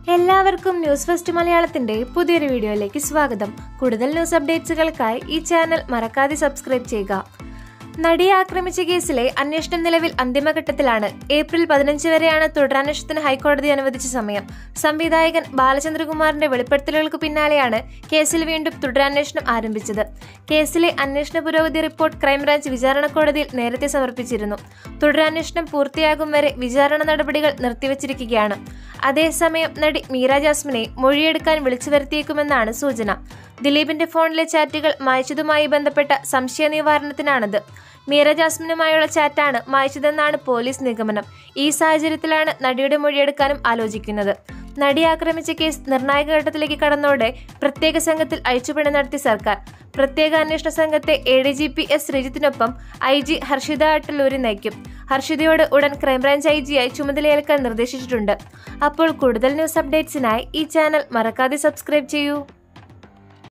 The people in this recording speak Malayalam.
എല്ലാവർക്കും ന്യൂസ് ഫസ്റ്റ് മലയാളത്തിന്റെ പുതിയൊരു വീഡിയോയിലേക്ക് സ്വാഗതം കൂടുതൽ ന്യൂസ് അപ്ഡേറ്റ്സുകൾക്കായി ഈ ചാനൽ മറക്കാതെ സബ്സ്ക്രൈബ് ചെയ്യുക നടിയെ ആക്രമിച്ച കേസിലെ അന്വേഷണം നിലവിൽ അന്തിമഘട്ടത്തിലാണ് ഏപ്രിൽ പതിനഞ്ച് വരെയാണ് തുടരന്വേഷണത്തിന് ഹൈക്കോടതി അനുവദിച്ച സമയം സംവിധായകൻ ബാലചന്ദ്രകുമാറിന്റെ വെളിപ്പെടുത്തലുകൾക്ക് പിന്നാലെയാണ് കേസിൽ വീണ്ടും തുടരന്വേഷണം ആരംഭിച്ചത് കേസിലെ അന്വേഷണ പുരോഗതി റിപ്പോർട്ട് ക്രൈംബ്രാഞ്ച് വിചാരണ കോടതിയിൽ നേരത്തെ സമർപ്പിച്ചിരുന്നു തുടരന്വേഷണം പൂർത്തിയാകും വരെ വിചാരണ നടപടികൾ നിർത്തിവച്ചിരിക്കുകയാണ് അതേസമയം നടി മീര ജാസ്മിനെ മൊഴിയെടുക്കാൻ വിളിച്ചു വരുത്തിയേക്കുമെന്നാണ് സൂചന ദിലീപിന്റെ ഫോണിലെ ചാറ്റുകൾ മായ്ച്ചതുമായി ബന്ധപ്പെട്ട സംശയ നിവാരണത്തിനാണിത് മീര ജാസ്മിനുമായുള്ള ചാറ്റാണ് മായ്ച്ചതെന്നാണ് പോലീസ് നിഗമനം ഈ സാഹചര്യത്തിലാണ് നടിയുടെ മൊഴിയെടുക്കാനും ആലോചിക്കുന്നത് നടി ആക്രമിച്ച കേസ് നിർണായക ഘട്ടത്തിലേക്ക് കടന്നോടെ പ്രത്യേക സംഘത്തിൽ അഴിച്ചുപണി നടത്തി സർക്കാർ പ്രത്യേക അന്വേഷണ സംഘത്തെ A D G P S ശ്രീജിത്തിനൊപ്പം ഐ ജി ഹർഷിത അട്ടലൂരി നയിക്കും ഹർഷിതയോട് ഉടൻ ക്രൈംബ്രാഞ്ച് ഐ ജിയായി ചുമതലയേൽക്കാൻ നിർദ്ദേശിച്ചിട്ടുണ്ട് അപ്പോൾ കൂടുതൽ ന്യൂസ് അപ്ഡേറ്റ്സിനായി ഈ ചാനൽ മറക്കാതെ സബ്സ്ക്രൈബ് ചെയ്യൂ